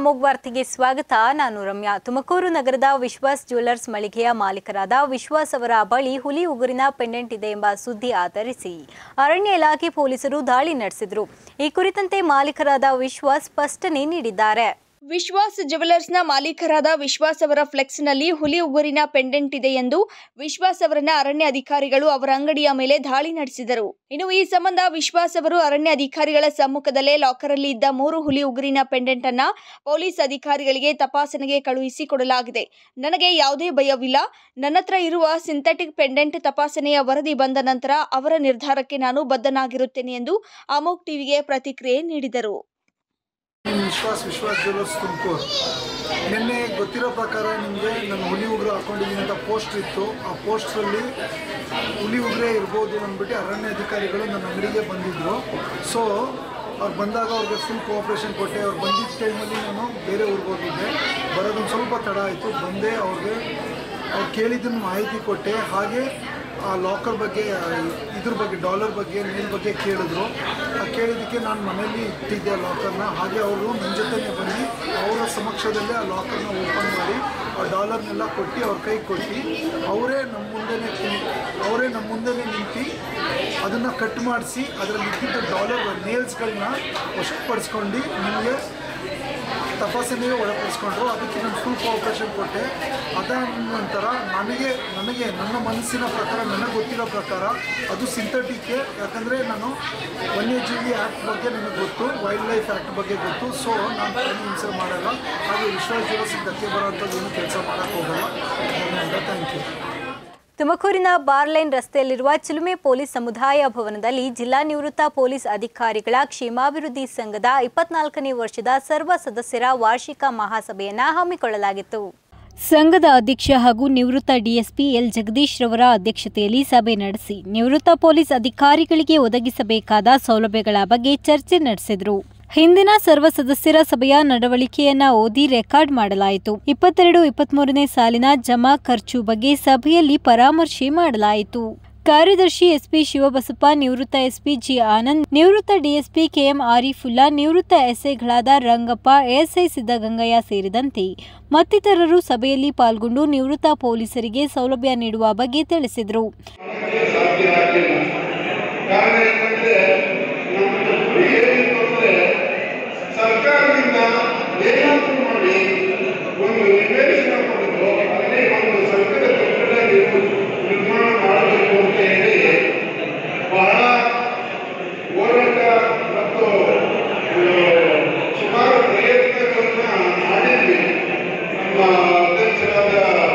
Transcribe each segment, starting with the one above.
ಅಮೋಘ್ ವಾರ್ತೆಗೆ ಸ್ವಾಗತ ನಾನು ರಮ್ಯಾ ತುಮಕೂರು ನಗರದ ವಿಶ್ವಾಸ್ ಜ್ಯುವೆಲ್ಲರ್ಸ್ ಮಳಿಗೆಯ ಮಾಲೀಕರಾದ ವಿಶ್ವಾಸ್ ಅವರ ಬಳಿ ಹುಲಿ ಉಗುರಿನ ಪೆಂಡೆಂಟ್ ಇದೆ ಎಂಬ ಸುದ್ದಿ ಆಧರಿಸಿ ಅರಣ್ಯ ಇಲಾಖೆ ಪೊಲೀಸರು ದಾಳಿ ನಡೆಸಿದರು ಈ ಕುರಿತಂತೆ ಮಾಲೀಕರಾದ ವಿಶ್ವಾಸ್ ಸ್ಪಷ್ಟನೆ ನೀಡಿದ್ದಾರೆ ವಿಶ್ವಾಸ್ ಜುವೆಲರ್ಸ್ನ ಮಾಲೀಕರಾದ ವಿಶ್ವಾಸ್ ಅವರ ಫ್ಲೆಕ್ಸ್ನಲ್ಲಿ ಹುಲಿ ಉಗುರಿನ ಪೆಂಡೆಂಟ್ ಇದೆ ಎಂದು ವಿಶ್ವಾಸ್ ಅವರನ್ನ ಅರಣ್ಯ ಅಧಿಕಾರಿಗಳು ಅವರ ಅಂಗಡಿಯ ಮೇಲೆ ದಾಳಿ ನಡೆಸಿದರು ಇನ್ನು ಈ ಸಂಬಂಧ ವಿಶ್ವಾಸ್ ಅವರು ಅರಣ್ಯ ಅಧಿಕಾರಿಗಳ ಸಮ್ಮುಖದಲ್ಲೇ ಲಾಕರಲ್ಲಿ ಇದ್ದ ಮೂರು ಹುಲಿ ಉಗುರಿನ ಪೆಂಡೆಂಟ್ ಅನ್ನ ಪೊಲೀಸ್ ಅಧಿಕಾರಿಗಳಿಗೆ ತಪಾಸಣೆಗೆ ಕಳುಹಿಸಿ ಕೊಡಲಾಗಿದೆ ನನಗೆ ಯಾವುದೇ ಭಯವಿಲ್ಲ ನನ್ನತ್ರ ಇರುವ ಸಿಂಥೆಟಿಕ್ ಪೆಂಡೆಂಟ್ ತಪಾಸಣೆಯ ವರದಿ ಬಂದ ನಂತರ ಅವರ ನಿರ್ಧಾರಕ್ಕೆ ನಾನು ಬದ್ಧನಾಗಿರುತ್ತೇನೆ ಎಂದು ಅಮೋಕ್ ಟಿವಿಗೆ ಪ್ರತಿಕ್ರಿಯೆ ನೀಡಿದರು ವಿಶ್ವಾಸ್ ವಿಶ್ವಾಸ್ ಜ್ಯುವೆಲರ್ಸ್ ತುಮಕೂರು ನಿನ್ನೆ ಗೊತ್ತಿರೋ ಪ್ರಕಾರ ನಿಮಗೆ ನಾನು ಹುಲಿ ಉಗ್ರ ಹಾಕೊಂಡಿದ್ದೀನಿ ಅಂತ ಪೋಸ್ಟ್ ಇತ್ತು ಆ ಪೋಸ್ಟ್ರಲ್ಲಿ ಹುಲಿ ಉಗ್ರೇ ಇರ್ಬೋದು ಅಂದ್ಬಿಟ್ಟು ಅರಣ್ಯ ಅಧಿಕಾರಿಗಳು ನನ್ನ ಅಂಗಡಿಗೆ ಬಂದಿದ್ದರು ಸೊ ಅವ್ರು ಬಂದಾಗ ಅವ್ರಿಗೆ ಫುಲ್ ಕೋಆಪ್ರೇಷನ್ ಕೊಟ್ಟೆ ಅವ್ರು ಬಂದಿದ್ದ ಟೈಮಲ್ಲಿ ನಾನು ಬೇರೆ ಊರಿಗೆ ಹೋಗಿದ್ದೆ ಬರೋದೊಂದು ಸ್ವಲ್ಪ ತಡ ಆಯಿತು ಬಂದೆ ಅವ್ರಿಗೆ ಅವ್ರು ಕೇಳಿದ್ದನ್ನು ಮಾಹಿತಿ ಕೊಟ್ಟೆ ಹಾಗೆ ಆ ಲಾಕರ್ ಬಗ್ಗೆ ಆ, ಇದ್ರ ಬಗ್ಗೆ ಡಾಲರ್ ಬಗ್ಗೆ ಮೇಲ್ ಬಗ್ಗೆ ಕೇಳಿದ್ರು ಆ ಕೇಳಿದ್ದಕ್ಕೆ ನಾನು ಮನೇಲಿ ಇಟ್ಟಿದ್ದೆ ಆ ಲಾಕರ್ನ ಹಾಗೆ ಅವರು ನನ್ನ ಜೊತೆನೇ ಬಂದು ಅವರ ಸಮಕ್ಷದಲ್ಲೇ ಆ ಲಾಕರ್ನ ಓಪನ್ ಮಾಡಿ ಆ ಡಾಲರ್ನೆಲ್ಲ ಕೊಟ್ಟು ಅವ್ರ ಕೈ ಕೊಟ್ಟು ಅವರೇ ನಮ್ಮ ಮುಂದೆನೇ ಕು- ಅವರೇ ನಮ್ಮ ಮುಂದೆನೇ ನಿಂತು ಅದನ್ನು ಕಟ್ ಮಾಡಿಸಿ ಅದರಲ್ಲಿ ಇದ್ದಿದ್ದ ಡಾಲರ್ ನೇಲ್ಸ್ಗಳನ್ನ ವಶಪಡಿಸ್ಕೊಂಡು ನಿಮಗೆ ತಪಾಸಣೆಗೆ ಒಳಪಡಿಸ್ಕೊಂಡ್ರು ಅದಕ್ಕೆ ನಾನು ಫುಲ್ ಕೋಆಪ್ರೇಷನ್ ಕೊಟ್ಟೆ ಅದಾದ ನಂತರ ನನಗೆ ನನಗೆ ನನ್ನ ಮನಸ್ಸಿನ ಪ್ರಕಾರ ನನಗೆ ಗೊತ್ತಿರೋ ಪ್ರಕಾರ ಅದು ಸಿಂಥೆಟಿಕ್ಕೆ ಯಾಕಂದರೆ ನಾನು ವನ್ಯಜೀವಿ ಆ್ಯಕ್ಟ್ ಬಗ್ಗೆ ನನಗೆ ಗೊತ್ತು ವೈಲ್ಡ್ ಲೈಫ್ ಆ್ಯಕ್ಟ್ ಬಗ್ಗೆ ಗೊತ್ತು ಸೊ ನಾನು ಪ್ರಾಣಿ ಹಿಂಸೆ ಮಾಡಲ್ಲ ಹಾಗೆ ವಿಶ್ವಾಸ ಜೀವಸಿಗೆ ಧಕ್ಕೆ ಬರೋಂಥದ್ದು ಏನು ಕೆಲಸ ಮಾಡೋಕ್ಕೆ ಹೋಗಲ್ಲ ಧನ್ಯವಾದ ಥ್ಯಾಂಕ್ ಯು ತುಮಕೂರಿನ ಬಾರ್ಲೈನ್ ರಸ್ತೆಯಲ್ಲಿರುವ ಚಿಲುಮೆ ಪೊಲೀಸ್ ಸಮುದಾಯ ಭವನದಲ್ಲಿ ಜಿಲ್ಲಾ ನಿವೃತ್ತ ಪೊಲೀಸ್ ಅಧಿಕಾರಿಗಳ ಕ್ಷೇಮಾಭಿವೃದ್ಧಿ ಸಂಘದ ಇಪ್ಪತ್ನಾಲ್ಕನೇ ವರ್ಷದ ಸರ್ವ ಸದಸ್ಯರ ವಾರ್ಷಿಕ ಮಹಾಸಭೆಯನ್ನ ಹಮ್ಮಿಕೊಳ್ಳಲಾಗಿತ್ತು ಸಂಘದ ಅಧ್ಯಕ್ಷ ಹಾಗೂ ನಿವೃತ್ತ ಡಿಎಸ್ಪಿ ಎಲ್ ಜಗದೀಶ್ ರವರ ಅಧ್ಯಕ್ಷತೆಯಲ್ಲಿ ಸಭೆ ನಡೆಸಿ ನಿವೃತ್ತ ಪೊಲೀಸ್ ಅಧಿಕಾರಿಗಳಿಗೆ ಒದಗಿಸಬೇಕಾದ ಸೌಲಭ್ಯಗಳ ಬಗ್ಗೆ ಚರ್ಚೆ ನಡೆಸಿದರು ಹಿಂದಿನ ಸರ್ವ ಸದಸ್ಯರ ಸಭೆಯ ನಡವಳಿಕೆಯನ್ನ ಓದಿ ರೆಕಾರ್ಡ್ ಮಾಡಲಾಯಿತು ಇಪ್ಪತ್ತೆರಡು ಇಪ್ಪತ್ಮೂರನೇ ಸಾಲಿನ ಜಮಾ ಖರ್ಚು ಬಗ್ಗೆ ಸಭೆಯಲ್ಲಿ ಪರಾಮರ್ಶೆ ಮಾಡಲಾಯಿತು ಕಾರ್ಯದರ್ಶಿ ಎಸ್ಪಿ ಶಿವಬಸಪ್ಪ ನಿವೃತ್ತ ಎಸ್ಪಿ ಜಿ ಆನಂದ್ ನಿವೃತ್ತ ಡಿಎಸ್ಪಿ ಕೆಎಂ ಆರಿಫುಲ್ಲಾ ನಿವೃತ್ತ ಎಸ್ಐಗಳಾದ ರಂಗಪ್ಪ ಎಸ್ಐ ಸಿದ್ದಗಂಗಯ್ಯ ಸೇರಿದಂತೆ ಮತ್ತಿತರರು ಸಭೆಯಲ್ಲಿ ಪಾಲ್ಗೊಂಡು ನಿವೃತ್ತ ಪೊಲೀಸರಿಗೆ ಸೌಲಭ್ಯ ನೀಡುವ ಬಗ್ಗೆ ತಿಳಿಸಿದರು ಸಾಧ್ಯ ಆಗಿಲ್ಲ ಕಾರಣ ಏನಂದ್ರೆ ನಮ್ದು ಏನಿತ್ತು ಅಂದ್ರೆ ಸರ್ಕಾರದಿಂದ ಏನಾದರೂ ಮಾಡಿ ಒಂದು ನಿವೇಶನ ಪಡೆದು ಅಲ್ಲಿ ಒಂದು ಸರ್ಕಾರಿ ಕಟ್ಟಡ ನಿರ್ಮ- ನಿರ್ಮಾಣ ಮಾಡಬೇಕು ಅಂತ ಹೇಳಿ ಬಹಳ ಹೋರಾಟ ಮತ್ತು ಆ, ಸುಮಾರು ಪ್ರಯತ್ನಗಳನ್ನ ಮಾಡಿದ್ವಿ ನಮ್ಮ ಅಧ್ಯಕ್ಷರಾದ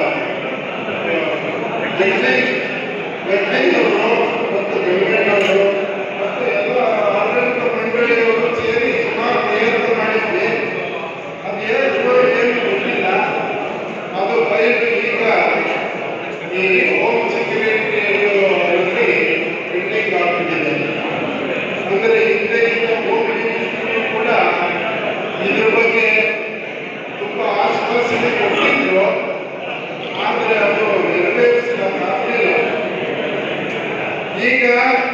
ಜಗದೀಶ್ ಗಡ್ಡೆಯವರು ಮತ್ತು ಬೆಂಗಳೂರು ಮತ್ತು ಎಲ್ಲ ಆಡಳಿತ ಮಂಡಳಿಯವರು ಸೇರಿ ಸುಮಾರು ಪ್ರಯತ್ನ ಮಾಡಿದ್ವಿ ಅದೇನು ಏನು ಗೊತ್ತಿಲ್ಲ ಅದು ಫೈಲ್ ಈಗ ಈ ಹೋಮ್ ಸೆಕ್ಯೂರಿಟಿ ಪೆಂಡಿಂಗ್ ಆಗ್ಬಿಟ್ಟಿದೆ ಅಂದರೆ ಹಿಂದೆ ಇದ್ದ ಹೋಮ್ ಮಿನಿಸ್ಟ್ರಿ ಕೂಡ ಇದ್ರ ಬಗ್ಗೆ ತುಂಬ ಆಶ್ವಾಸನೆ ಕೊಟ್ಟಿದ್ರು ಆದರೆ ಅದು ನೆರವೇರಿಸಲಿಲ್ಲ ಈಗ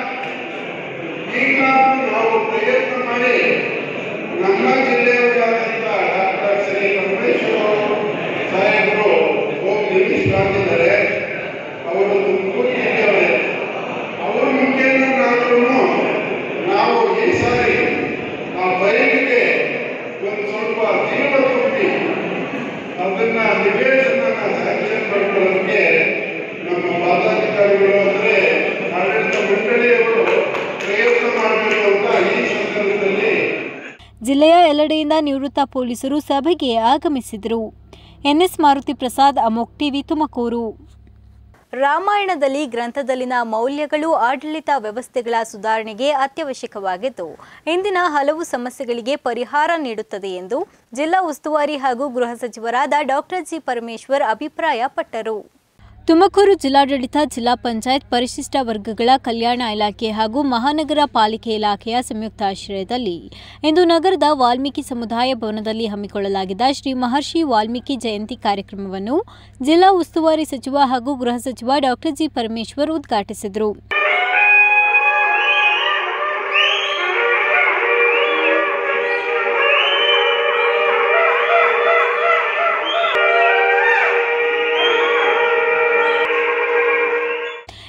ಈಗ ನಾವು ಪ್ರಯತ್ನ ಮಾಡಿ ನಮ್ಮ ಜಿಲ್ಲೆಯವರಾದಂಥ ಡಾಕ್ಟರ್ ಶ್ರೀ ಪರಮೇಶ್ವರ್ ಸಾಹೇಬರು ಹೋಗಿ ಮಿನಿಸ್ಟರ್ ಆಗಿದ್ದಾರೆ ಅವರು ತುಮಕೂರು ಜಿಲ್ಲೆಯವರೇ ಅವರ ಮುಖೇನರಾದ್ರೂ ನಾವು ಈ ಸಾರಿ ಆ ಬಯಲಿಗೆ ಒಂದು ಸ್ವಲ್ಪ ಜೀವ ತುಂಬಿ ಅದನ್ನ ನಿವೇಶನ ಸ್ಯಾಂಕ್ಷನ್ ಮಾಡ್ಕೊಳ್ಳೋದಕ್ಕೆ ನಮ್ಮ ಪದಾಧಿಕಾರಿಗಳು ಅಂದ್ರೆ ಆಡಳಿತ ಮಂಡಳಿಯವರು ಪ್ರಯತ್ನ ಮಾಡಬೇಕು ಅಂತ ಈ ಸಂದರ್ಭದಲ್ಲಿ ಜಿಲ್ಲೆಯ ಎಲ್ಲೆಡೆಯಿಂದ ನಿವೃತ್ತ ಪೊಲೀಸರು ಸಭೆಗೆ ಆಗಮಿಸಿದರು ಎನ್ಎಸ್ ಮಾರುತಿ ಪ್ರಸಾದ್ ಅಮೋಕ್ ಟಿವಿ ತುಮಕೂರು ರಾಮಾಯಣದಲ್ಲಿ ಗ್ರಂಥದಲ್ಲಿನ ಮೌಲ್ಯಗಳು ಆಡಳಿತ ವ್ಯವಸ್ಥೆಗಳ ಸುಧಾರಣೆಗೆ ಅತ್ಯವಶ್ಯಕವಾಗಿದ್ದು ಇಂದಿನ ಹಲವು ಸಮಸ್ಯೆಗಳಿಗೆ ಪರಿಹಾರ ನೀಡುತ್ತದೆ ಎಂದು ಜಿಲ್ಲಾ ಉಸ್ತುವಾರಿ ಹಾಗೂ ಗೃಹ ಸಚಿವರಾದ ಡಾಕ್ಟರ್ ಜಿ ಪರಮೇಶ್ವರ್ ಅಭಿಪ್ರಾಯಪಟ್ಟರು ತುಮಕೂರು ಜಿಲ್ಲಾಡಳಿತ ಜಿಲ್ಲಾ ಪಂಚಾಯತ್ ಪರಿಶಿಷ್ಟ ವರ್ಗಗಳ ಕಲ್ಯಾಣ ಇಲಾಖೆ ಹಾಗೂ ಮಹಾನಗರ ಪಾಲಿಕೆ ಇಲಾಖೆಯ ಸಂಯುಕ್ತಾಶ್ರಯದಲ್ಲಿ ಇಂದು ನಗರದ ವಾಲ್ಮೀಕಿ ಸಮುದಾಯ ಭವನದಲ್ಲಿ ಹಮ್ಮಿಕೊಳ್ಳಲಾಗಿದ್ದ ಶ್ರೀ ಮಹರ್ಷಿ ವಾಲ್ಮೀಕಿ ಜಯಂತಿ ಕಾರ್ಯಕ್ರಮವನ್ನು ಜಿಲ್ಲಾ ಉಸ್ತುವಾರಿ ಸಚಿವ ಹಾಗೂ ಗೃಹ ಸಚಿವ ಡಾಕ್ಟರ್ ಜಿ ಪರಮೇಶ್ವರ್ ಉದ್ಘಾಟಿಸಿದರು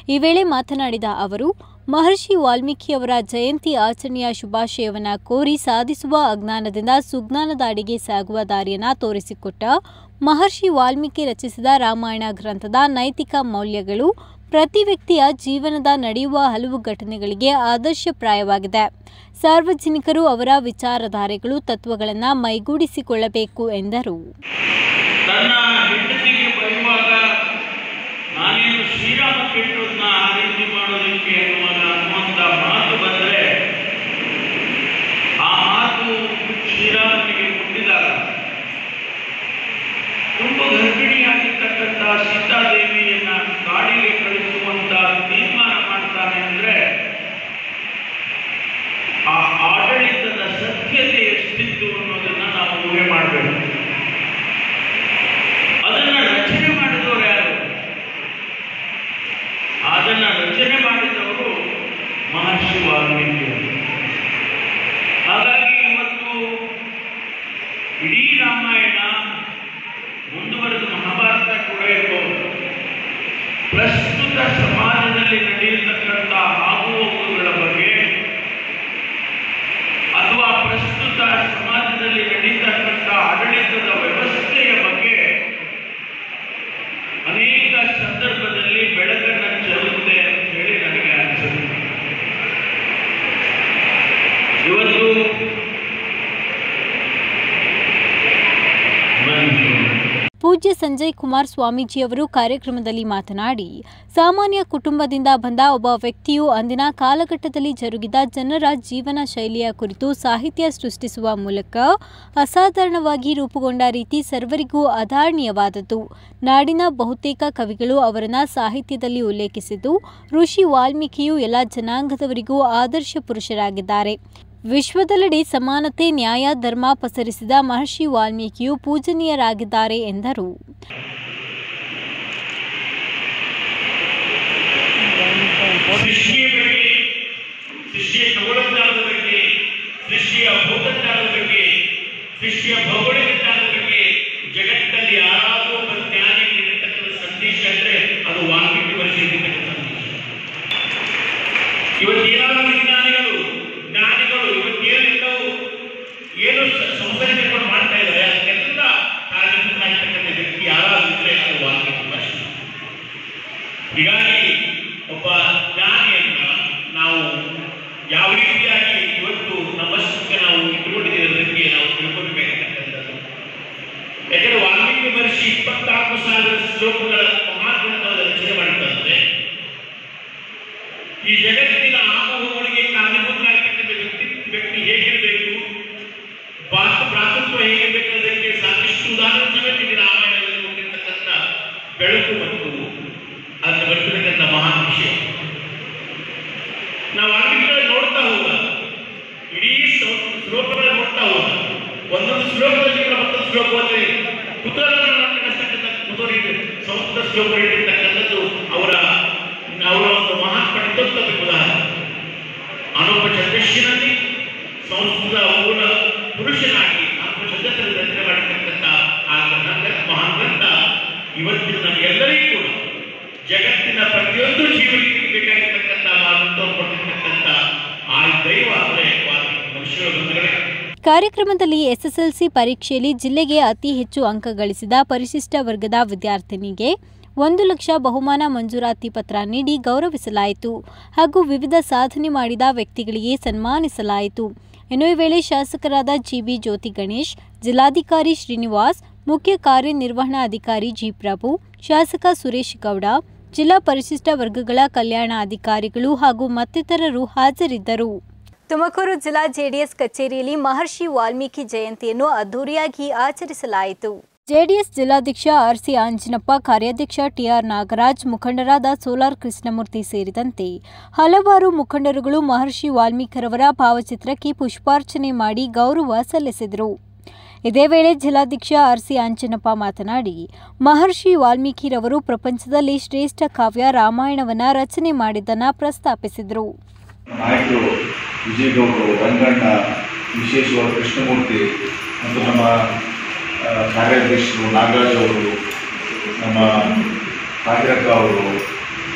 ಈ ವೇಳೆ ಮಾತನಾಡಿದ ಅವರು ಮಹರ್ಷಿ ವಾಲ್ಮೀಕಿಯವರ ಜಯಂತಿ ಆಚರಣೆಯ ಶುಭಾಶಯವನ್ನ ಕೋರಿ ಸಾಧಿಸುವ ಅಜ್ಞಾನದಿಂದ ಸುಜ್ಞಾನದ ಅಡಿಗೆ ಸಾಗುವ ದಾರಿಯನ್ನ ತೋರಿಸಿಕೊಟ್ಟ ಮಹರ್ಷಿ ವಾಲ್ಮೀಕಿ ರಚಿಸಿದ ರಾಮಾಯಣ ಗ್ರಂಥದ ನೈತಿಕ ಮೌಲ್ಯಗಳು ಪ್ರತಿ ವ್ಯಕ್ತಿಯ ಜೀವನದ ನಡೆಯುವ ಹಲವು ಘಟನೆಗಳಿಗೆ ಆದರ್ಶಪ್ರಾಯವಾಗಿದೆ ಸಾರ್ವಜನಿಕರು ಅವರ ವಿಚಾರಧಾರೆಗಳು ತತ್ವಗಳನ್ನು ಮೈಗೂಡಿಸಿಕೊಳ್ಳಬೇಕು ಎಂದರು ತನ್ನ ಹೆಂಡತಿಗೆ ಬರೆಯುವಾಗ ನಾನೇನು ಶ್ರೀರಾಮ ಕೆಟ್ಟದನ್ನ ಆ ರೀತಿ ಮಾಡೋದಕ್ಕೆ ಅನ್ನುವಾಗ ಅನ್ನುವಂಥ ಮಾತು ಬಂದರೆ ಆ ಮಾತು ಶ್ರೀರಾಮನಿಗೆ ಮುಟ್ಟಿದಾಗ ತುಂಬ ಗರ್ಭಿಣಿಯಾಗಿರ್ತಕ್ಕಂಥ ಸೀತಾದೇವಿಯನ್ನ ಕಾಡಿಗೆ ಕಳಿಸುವಂತ ತೀರ್ಮಾನ ಮಾಡ್ತಾನೆ ಅಂದ್ರೆ ಆ ಆಡಳಿತದ ಸತ್ಯತೆ ಎಷ್ಟಿತ್ತು ಅನ್ನೋದನ್ನ ನಾವು ಊಹೆ ಮಾಡಬೇಕು ಅದನ್ನ ರಚನೆ ಮಾಡಿದವರು ಯಾರು ಅದನ್ನ ರಚನೆ ಮಾಡಿದವರು ಮಹರ್ಷಿ ವಾಲ್ಮೀಕಿ ಹಾಗಾಗಿ ಇವತ್ತು ಇಡೀ ರಾಮಾಯಣ ಮುಂದುವರೆದ ಮಹಾಭಾರತ ಕೂಡ ಇರ್ಬೋದು ಪ್ರಸ್ತುತ ಸಮಾಜದಲ್ಲಿ ನಡೆಯತಕ್ಕಂಥ ಆಗುಹೋಗುಗಳ ಬಗ್ಗೆ ಅಥವಾ ಪ್ರಸ್ತುತ ಸಮಾಜದಲ್ಲಿ ನಡೀತಕ್ಕಂಥ ಆಡಳಿತದ ವ್ಯವಸ್ಥೆಯ ಬಗ್ಗೆ ಅನೇಕ ಸಂದರ್ಭದಲ್ಲಿ ಬೆಳಕನ್ನು ಚೆಲ್ಲುತ್ತೆ ಅಂತ ಹೇಳಿ ನನಗೆ ಅನಿಸುತ್ತೆ ಇವತ್ತು ಪೂಜ್ಯ ಸಂಜಯ್ ಕುಮಾರ್ ಸ್ವಾಮೀಜಿಯವರು ಕಾರ್ಯಕ್ರಮದಲ್ಲಿ ಮಾತನಾಡಿ ಸಾಮಾನ್ಯ ಕುಟುಂಬದಿಂದ ಬಂದ ಒಬ್ಬ ವ್ಯಕ್ತಿಯು ಅಂದಿನ ಕಾಲಘಟ್ಟದಲ್ಲಿ ಜರುಗಿದ ಜನರ ಜೀವನ ಶೈಲಿಯ ಕುರಿತು ಸಾಹಿತ್ಯ ಸೃಷ್ಟಿಸುವ ಮೂಲಕ ಅಸಾಧಾರಣವಾಗಿ ರೂಪುಗೊಂಡ ರೀತಿ ಸರ್ವರಿಗೂ ಅಧಾರಣೀಯವಾದದ್ದು ನಾಡಿನ ಬಹುತೇಕ ಕವಿಗಳು ಅವರನ್ನ ಸಾಹಿತ್ಯದಲ್ಲಿ ಉಲ್ಲೇಖಿಸಿದ್ದು ಋಷಿ ವಾಲ್ಮೀಕಿಯು ಎಲ್ಲ ಜನಾಂಗದವರಿಗೂ ಆದರ್ಶ ಪುರುಷರಾಗಿದ್ದಾರೆ ವಿಶ್ವದೆಲ್ಲೆಡೆ ಸಮಾನತೆ ನ್ಯಾಯ ಧರ್ಮ ಪಸರಿಸಿದ ಮಹರ್ಷಿ ವಾಲ್ಮೀಕಿಯು ಪೂಜನೀಯರಾಗಿದ್ದಾರೆ ಎಂದರು ಸೃಷ್ಟಿಯ ಬಗ್ಗೆ ಸೃಷ್ಟಿಯ ಖಗೋಳಜ್ಞಾನದ ಬಗ್ಗೆ ಸೃಷ್ಟಿಯ ಭೌತಜ್ಞಾನದ ಬಗ್ಗೆ ಸೃಷ್ಟಿಯ ಭೌಗೋಳಿಕ ಜ್ಞಾನದ ಬಗ್ಗೆ ಜಗತ್ತಲ್ಲಿ ಯಾರಾದರೂ ಒಬ್ಬ ಜ್ಞಾನಿ ನೀಡಿರ್ತಕ್ಕಂಥ ಸಂದೇಶ ಅಂದ್ರೆ ಅದು ವಾಲ್ಮೀಕಿ ಬರೆಸಿರ್ತಕ್ಕಂಥ ಸಂದೇಶ ಇವತ್ತು ಏನಾದರೂ ವಿಜ್ಞಾನಿಗಳು ಜ್ಞಾನಿಗಳು ಇವತ್ತು ಏನಿಲ್ಲವು ಏನು ಸ- ಸಂಶೋಧನೆಗಳು ಮಾಡ್ತಾ ಇದ್ದಾರೆ ಅದಕ್ಕೆಲ್ಲ ಕಾರಣೀಭೂತರಾಗಿರ್ತಕ್ಕಂಥ ವ್ಯಕ್ತಿ ಯಾರಾದರೂ ಇದ್ರೆ ಅದು ವಾಲ್ಮೀಕಿ ಭಾಷೆ ಹೀಗಾಗಿ ಒಬ್ಬ ಜ್ಞಾನಿಯನ್ನ ನಾವು ಯಾವ ರೀತಿಯಾಗಿ ಇವತ್ತು ನಮ್ಮಷ್ಟಕ್ಕೆ ನಾವು ಇಟ್ಟುಕೊಂಡಿದ್ದೇವೆ ಅದಕ್ಕೆ ನಾವು ತಿಳ್ಕೊಳ್ಬೇಕಾಗಿರ್ತಕ್ಕಂಥದ್ದು ಯಾಕಂದ್ರೆ ವಾಲ್ಮೀಕಿ ಮಹರ್ಷಿ ಇಪ್ಪತ್ನಾಲ್ಕು ಸಾವಿರ ಶ್ಲೋಕಗಳ ಮಹಾಗ್ರಂಥವನ್ನು ರಚನೆ ಮಾಡಿದಂತೆ ಈ ಜಗತ್ತಿನ ಆಗುಹೋಗುಗಳಿಗೆ ಕಾರಣೀಭೂತರಾಗಿರ್ತಕ್ಕಂಥ ವ್ಯಕ್ತಿ ವ್ಯಕ್ತಿ ಹೇಗಿರಬೇಕು ಭಾರತ ಭ್ರಾತೃತ್ವ ಹೇಗಿರಬೇಕು ಅನ್ನೋದಕ್ಕೆ ಸಾಕಷ್ಟು ಉದಾಹರಣೆ ಸಮೇತ ಈ ರಾಮಾಯಣದಲ್ಲಿ ಕೊಟ್ಟಿರ್ತಕ್ಕಂಥ ಬೆಳಕು ಮತ್ತು ಅದನ್ನು ಬರ್ತಿರ್ತಕ್ಕಂಥ ಮಹಾನ್ ವಿಷಯ ನಾವು ವಾಲ್ಮೀಕಿಗಳನ್ನು ನೋಡ್ತಾ ಹೋದ ಇಡೀ ಶ್ಲೋ- ಶ್ಲೋಕಗಳನ್ನು ನೋಡ್ತಾ ಹೋದ ಒಂದೊಂದು ಶ್ಲೋಕದಲ್ಲಿ ಕೂಡ ಮತ್ತೊಂದು ಶ್ಲೋಕದಲ್ಲಿ ಕುತೂಹಲವನ್ನು ಕಾಣಿಸ್ತಕ್ಕಂಥ ಕುತೂಹಲ ಇದೆ. ಸಂಸ್ಕೃತ ಶ್ಲೋಕ ಹೇಳಿರ್ತಕ್ಕಂಥದ್ದು ಅವರ ಅವರ ಒಂದು ಮಹಾನ್ ಪಂಡಿತತ್ವದ ಉದಾಹರಣೆ ಅನುಪ ಛಂದಸ್ಸಿನಲ್ಲಿ ಸಂಸ್ಕೃತ ಮೂಲ ಪುರುಷನಾಗಿ ಅನುಪ ಛಂದಸ್ಸಲ್ಲಿ ರಚನೆ ಮಾಡಿರ್ತಕ್ಕಂಥ ಆ ಗ್ರಂಥ ಮಹಾನ್ ಗ್ರಂಥ ಇವತ್ತಿನ ನಮಗೆಲ್ಲರಿಗೂ ಕೂಡ ಜಗತ್ತಿನ ಪ್ರತಿಯೊಂದು ಜೀವನಿಗೆ ಬೇಕಾಗಿರ್ತಕ್ಕಂಥ ಮಾತನ್ನು ಕೊಟ್ಟಿರ್ತಕ್ಕಂಥ ಆ ದೈವ ಅಂದರೆ ವಾಲ್ಮೀಕಿ ಮನುಷ್ಯರ ಬಂಧುಗಳೇ ಕಾರ್ಯಕ್ರಮದಲ್ಲಿ ಎಸ್ಎಸ್ಎಲ್ಸಿ ಪರೀಕ್ಷೆಯಲ್ಲಿ ಜಿಲ್ಲೆಗೆ ಅತಿ ಹೆಚ್ಚು ಅಂಕ ಗಳಿಸಿದ ಪರಿಶಿಷ್ಟ ವರ್ಗದ ವಿದ್ಯಾರ್ಥಿನಿಗೆ ಒಂದು ಲಕ್ಷ ಬಹುಮಾನ ಮಂಜೂರಾತಿ ಪತ್ರ ನೀಡಿ ಗೌರವಿಸಲಾಯಿತು ಹಾಗೂ ವಿವಿಧ ಸಾಧನೆ ಮಾಡಿದ ವ್ಯಕ್ತಿಗಳಿಗೆ ಸನ್ಮಾನಿಸಲಾಯಿತು ಇನ್ನು ಈ ವೇಳೆ ಶಾಸಕರಾದ ಜಿಬಿ ಜ್ಯೋತಿ ಗಣೇಶ್ ಜಿಲ್ಲಾಧಿಕಾರಿ ಶ್ರೀನಿವಾಸ್ ಮುಖ್ಯ ಕಾರ್ಯನಿರ್ವಹಣಾಧಿಕಾರಿ ಜಿ ಪ್ರಭು ಶಾಸಕ ಸುರೇಶ್ ಗೌಡ ಜಿಲ್ಲಾ ಪರಿಶಿಷ್ಟ ವರ್ಗಗಳ ಕಲ್ಯಾಣ ಅಧಿಕಾರಿಗಳು ಹಾಗೂ ಮತ್ತಿತರರು ಹಾಜರಿದ್ದರು ತುಮಕೂರು ಜಿಲ್ಲಾ ಜೆಡಿಎಸ್ ಕಚೇರಿಯಲ್ಲಿ ಮಹರ್ಷಿ ವಾಲ್ಮೀಕಿ ಜಯಂತಿಯನ್ನು ಅದ್ದೂರಿಯಾಗಿ ಆಚರಿಸಲಾಯಿತು ಜೆಡಿಎಸ್ ಜಿಲ್ಲಾಧ್ಯಕ್ಷ ಆರ್ಸಿ ಆಂಜಿನಪ್ಪ ಕಾರ್ಯಾಧ್ಯಕ್ಷ ಟಿಆರ್ ನಾಗರಾಜ್ ಮುಖಂಡರಾದ ಸೋಲಾರ್ ಕೃಷ್ಣಮೂರ್ತಿ ಸೇರಿದಂತೆ ಹಲವಾರು ಮುಖಂಡರುಗಳು ಮಹರ್ಷಿ ವಾಲ್ಮೀಕಿರವರ ಭಾವಚಿತ್ರಕ್ಕೆ ಪುಷ್ಪಾರ್ಚನೆ ಮಾಡಿ ಗೌರವ ಸಲ್ಲಿಸಿದರು ಇದೇ ವೇಳೆ ಜಿಲ್ಲಾಧ್ಯಕ್ಷ ಆರ್ಸಿ ಆಂಜನಪ್ಪ ಮಾತನಾಡಿ ಮಹರ್ಷಿ ವಾಲ್ಮೀಕಿರವರು ಪ್ರಪಂಚದಲ್ಲಿ ಶ್ರೇಷ್ಠ ಕಾವ್ಯ ರಾಮಾಯಣವನ್ನ ರಚನೆ ಮಾಡಿದ್ದನ್ನ ಪ್ರಸ್ತಾಪಿಸಿದರು ನಾಯಕರು ವಿಜಯಗೌಡರು ರಂಗಣ್ಣ ವಿಶೇಷವಾದ ಕೃಷ್ಣಮೂರ್ತಿ ಮತ್ತು ನಮ್ಮ ಆ, ಕಾರ್ಯಾಧ್ಯಕ್ಷರು ನಾಗರಾಜ್ ಅವರು ನಮ್ಮ ಕಾಗಿರಕ್ಕ ಅವರು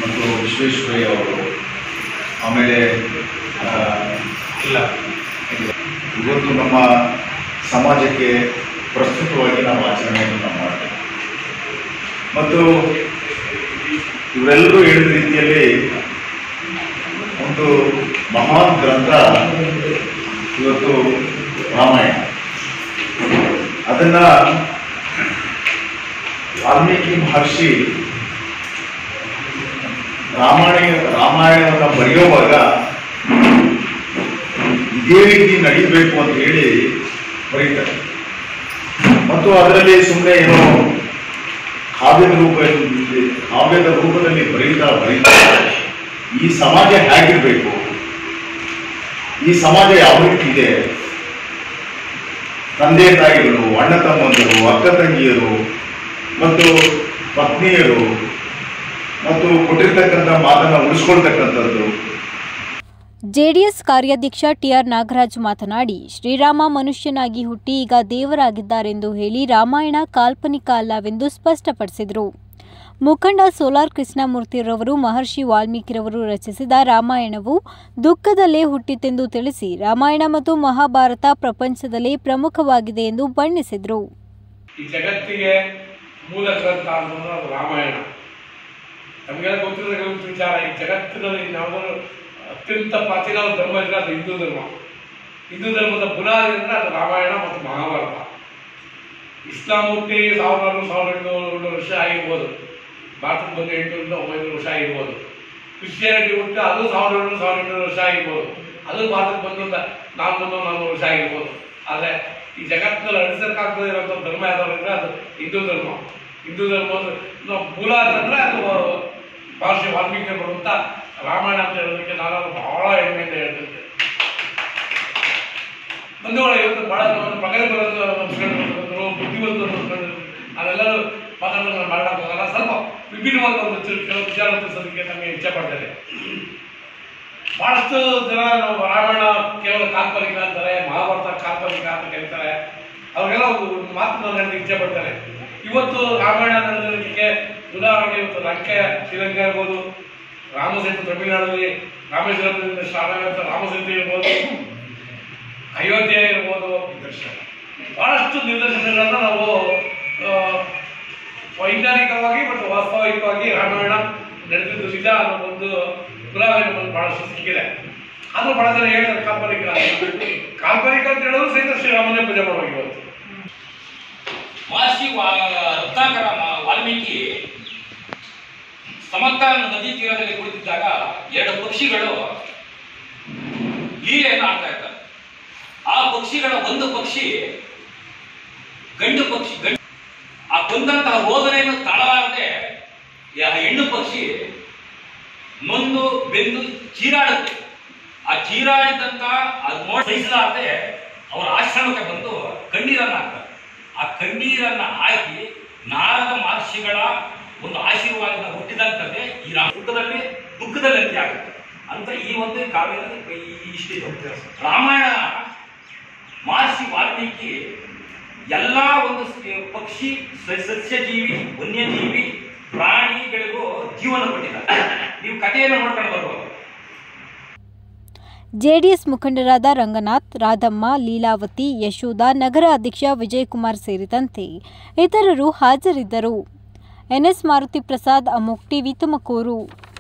ಮತ್ತು ವಿಶ್ವೇಶ್ವರಯ್ಯ ಅವರು ಆಮೇಲೆ ಆ, ಇಲ್ಲ ಇವತ್ತು ನಮ್ಮ ಸಮಾಜಕ್ಕೆ ಪ್ರಸ್ತುತವಾಗಿ ನಾವು ಆಚರಣೆಯನ್ನು ನಾವು ಮಾಡ್ತೇವೆ ಮತ್ತು ಇವರೆಲ್ಲರೂ ಹೇಳಿದ ರೀತಿಯಲ್ಲಿ ಒಂದು ಮಹಾನ್ ಗ್ರಂಥ ಇವತ್ತು ರಾಮಾಯಣ ಅದನ್ನ ವಾಲ್ಮೀಕಿ ಮಹರ್ಷಿ ರಾಮಾಯಣ ರಾಮಾಯಣವನ್ನು ಬರೆಯುವಾಗ ಇದೇ ರೀತಿ ನಡೀಬೇಕು ಅಂತ ಹೇಳಿ ಬರೀತಾರೆ ಮತ್ತು ಅದರಲ್ಲಿ ಸುಮ್ಮನೆ ಏನೋ ಕಾವ್ಯದ ರೂಪ ಕಾವ್ಯದ ರೂಪದಲ್ಲಿ ಬರೀತಾ ಬರೀತಾ ಈ ಸಮಾಜ ಹೇಗಿರ್ಬೇಕು ಈ ಸಮಾಜ ಯಾವ ರೀತಿ ಇದೆ ತಂದೆ ತಾಯಿಗಳು ಅಣ್ಣ ತಮ್ಮಂದರು ಅಕ್ಕ ತಂಗಿಯರು ಮತ್ತು ಪತ್ನಿಯರು ಮತ್ತು ಕೊಟ್ಟಿರ್ತಕ್ಕಂಥ ಮಾತನ್ನ ಉಳಿಸ್ಕೊಳ್ತಕ್ಕಂಥದ್ದು ಜೆಡಿಎಸ್ ಕಾರ್ಯಾಧ್ಯಕ್ಷ ಟಿಆರ್ ನಾಗರಾಜ್ ಮಾತನಾಡಿ ಶ್ರೀರಾಮ ಮನುಷ್ಯನಾಗಿ ಹುಟ್ಟಿ ಈಗ ದೇವರಾಗಿದ್ದಾರೆಂದು ಹೇಳಿ ರಾಮಾಯಣ ಕಾಲ್ಪನಿಕ ಅಲ್ಲವೆಂದು ಸ್ಪಷ್ಟಪಡಿಸಿದರು ಮುಖಂಡ ಸೋಲಾರ್ ಕೃಷ್ಣಮೂರ್ತಿರವರು ಮಹರ್ಷಿ ವಾಲ್ಮೀಕಿರವರು ರಚಿಸಿದ ರಾಮಾಯಣವು ದುಃಖದಲ್ಲೇ ಹುಟ್ಟಿತೆಂದು ತಿಳಿಸಿ ರಾಮಾಯಣ ಮತ್ತು ಮಹಾಭಾರತ ಪ್ರಪಂಚದಲ್ಲೇ ಪ್ರಮುಖವಾಗಿದೆ ಎಂದು ಬಣ್ಣಿಸಿದರು ಈ ಜಗತ್ತಿಗೆ ಮೂಲ ಗ್ರಂಥ ಅನ್ನೋದು ಅದು ರಾಮಾಯಣ ನಮಗೆಲ್ಲ ಗೊತ್ತಿರೋ ಒಂದು ವಿಚಾರ ಈ ಜಗತ್ತಿನಲ್ಲಿ ಯಾವುದಾದ್ರು ಅತ್ಯಂತ ಪ್ರಾಚೀನ ಧರ್ಮ ಇದ್ರೆ ಅದು ಹಿಂದೂ ಧರ್ಮ ಹಿಂದೂ ಧರ್ಮದ ಬುನಾದಿ ಅಂದ್ರೆ ಅದು ರಾಮಾಯಣ ಮತ್ತು ಮಹಾಭಾರತ ಇಸ್ಲಾಂ ಹುಟ್ಟಿ ಸಾವಿರದ ಆರುನೂರು ಸಾವಿರದ ಎಂಟುನೂರು ವರ್ಷ ಆಗಿರ್ಬೋದು ಭಾರತಕ್ಕೆ ಬಂದು ಎಂಟುನೂರಿಂದ ಒಂಬೈನೂರು ವರ್ಷ ಆಗಿರ್ಬೋದು ಕ್ರಿಶ್ಚಿಯಾನಿಟಿ ಹುಟ್ಟಿ ಅದು ಸಾವಿರದ ಏಳ್ನೂರು ಸಾವಿರದ ಎಂಟುನೂರು ವರ್ಷ ಆಗಿರ್ಬೋದು ಅದು ಭಾರತಕ್ಕೆ ಬಂದು ನಾಲ್ಕು ನಾನ್ನೂರು ವರ್ಷ ಆಗಿರ್ಬೋದು ಆದರೆ ಈ ಜಗತ್ತಿನಲ್ಲಿ ಅಳಿಸಕ್ಕಾಗದೇ ಇರೋಂಥ ಧರ್ಮ ಯಾವ್ದಾದ್ರು ಅಂದ್ರೆ ಅದು ಹಿಂದೂ ಧರ್ಮ ಹಿಂದೂ ಧರ್ಮ ಅಂದ್ರೆ ನಾವು ಮೂಲ ಅಂತಂದ್ರೆ ಅದು ಮಹರ್ಷಿ ವಾಲ್ಮೀಕಿ ಬರುವಂತ ರಾಮಾಯಣ ಅಂತ ಹೇಳೋದಕ್ಕೆ ನಾನು ಬಹಳ ಹೆಮ್ಮೆಯಿಂದ ಹೇಳ್ತಿದ್ದೆ ಬಂಧುಗಳು ಇವತ್ತು ಬಹಳ ನಮ್ಮ ಪ್ರಗತಿ ಬರೋದು ಅನ್ಸ್ಕೊಂಡಿದ್ರು ಬುದ್ಧಿವಂತರು ಅನ್ಸ್ಕೊಂಡಿದ್ರು ನಾವೆಲ್ಲರೂ ಮಾತಾಡೋದು ನಾನು ಮಾಡೋಕ್ಕಾಗಲ್ಲ ಸ್ವಲ್ಪ ವಿಭಿನ್ನವಾದ ಒಂದು ಚು- ಕೆಲವು ವಿಚಾರ ತಿಳಿಸೋದಕ್ಕೆ ನಮಗೆ ಇಚ್ಛೆ ಪಡ್ತೇನೆ ಬಹಳಷ್ಟು ಜನ ನಾವು ರಾಮಾಯಣ ಕೇವಲ ಕಾಲ್ಪನಿಕ ಅಂತಾರೆ ಮಹಾಭಾರತ ಕಾಲ್ಪನಿಕ ಅಂತ ಕರೀತಾರೆ ಅವ್ರಿಗೆಲ್ಲ ಒಂದು ಒಂದು ಮಾತು ನಾನು ಹೇಳೋದಕ್ಕೆ ಇಚ್ಛೆ ಪಡ್ತಾರೆ ಇವತ್ತು ರಾಮಾಯಣ ನಡೆದೋದಕ್ಕೆ ಉದಾಹರಣೆ ಇವತ್ತು ಲಂಕೆ ಶ್ರೀಲಂಕಾ ಇರ್ಬೋದು ರಾಮಸೇತು ತಮಿಳುನಾಡಲ್ಲಿ ರಾಮೇಶ್ವರದಿಂದ ಸ್ಟಾರ್ಟ್ ರಾಮಸೇತು ಇರ್ಬೋದು ಅಯೋಧ್ಯೆ ಇರ್ಬೋದು ಬಹಳಷ್ಟು ನಿದರ್ಶನಗಳನ್ನ ನಾವು ಆ, ವೈಜ್ಞಾನಿಕವಾಗಿ ಮತ್ತು ವಾಸ್ತವಿಕವಾಗಿ ರಾಮಾಯಣ ನಡೆದಿದ್ದು ನಿಜ ಅನ್ನೋ ಒಂದು ಪುರಾವೆ ನಮ್ಮಲ್ಲಿ ಬಹಳಷ್ಟು ಸಿಕ್ಕಿದೆ ಆದ್ರೂ ಬಹಳ ಜನ ಹೇಳ್ತಾರೆ ಕಾಲ್ಪನಿಕ ಅಂತ. ಕಾಲ್ಪನಿಕ ಅಂತ ಹೇಳೋದು ಸಹಿತ ಶ್ರೀರಾಮನೇ ಪೂಜೆ ಮಾಡುವಾಗ ಇವತ್ತು ಮಹರ್ಷಿ ವಾ- ರತ್ನಾಕರ ಮ- ವಾಲ್ಮೀಕಿ ಸಮಗ್ರ ನದಿ ತೀರದಲ್ಲಿ ಕುಳಿತಿದ್ದಾಗ ಎರಡು ಪಕ್ಷಿಗಳು ಲೀಲೆಯನ್ನು ಆಡ್ತಾ ಇರ್ತಾರೆ ಆ ಪಕ್ಷಿಗಳ ಒಂದು ಪಕ್ಷಿ ಗಂಡು ಪಕ್ಷಿ ಗಂಡು ಆ ಕೊಂದಂತಹ ರೋದನೆಯನ್ನು ತಾಳಲಾರದೆ ಆ ಹೆಣ್ಣು ಪಕ್ಷಿ ನೊಂದು ಬೆಂದು ಚೀರಾಡುತ್ತೆ ಆ ಚೀರಾಡಿದಂತ ಅದು ನೋಡಿ ಸಹಿಸಲಾರದೆ ಅವರ ಆಶ್ರಮಕ್ಕೆ ಬಂದು ಕಣ್ಣೀರನ್ನ ಹಾಕ್ತಾರೆ ಆ ಕಣ್ಣೀರನ್ನ ಹಾಕಿ ನಾರದ ಮಹರ್ಷಿಗಳ ಒಂದು ಆಶೀರ್ವಾದ ಹುಟ್ಟಿದಂಥದ್ದೇ ಈ ರಾಮ ದುಃಖದಲ್ಲಿ ದುಃಖದಲ್ಲಿ ಅಂತ್ಯ ಆಗುತ್ತೆ ಅಂತ ಈ ಒಂದು ಕಾವ್ಯದಲ್ಲಿ ಈ- ಇಷ್ಟಿದೆ ರಾಮಾಯಣ ಮಹರ್ಷಿ ವಾಲ್ಮೀಕಿ ಎಲ್ಲ ಒಂದು ಸ- ಪಕ್ಷಿ ಸ- ಸಸ್ಯಜೀವಿ ವನ್ಯಜೀವಿ ಪ್ರಾಣಿಗಳಿಗೂ ಜೀವನ ಕೊಟ್ಟಿದ್ದಾರೆ ನೀವು ಕಥೆಯನ್ನು ನೋಡ್ಕೊಂಡು ಬರ್ಬೋದು ಜೆಡಿಎಸ್ ಮುಖಂಡರಾದ ರಂಗನಾಥ್ ರಾಧಮ್ಮ ಲೀಲಾವತಿ ಯಶೋಧ ನಗರ ಅಧ್ಯಕ್ಷ ವಿಜಯಕುಮಾರ್ ಸೇರಿದಂತೆ ಇತರರು ಹಾಜರಿದ್ದರು ಎನ್ಎಸ್ ಮಾರುತಿ ಪ್ರಸಾದ್ ಅಮೋಕ್ ಟಿವಿ ತುಮಕೂರು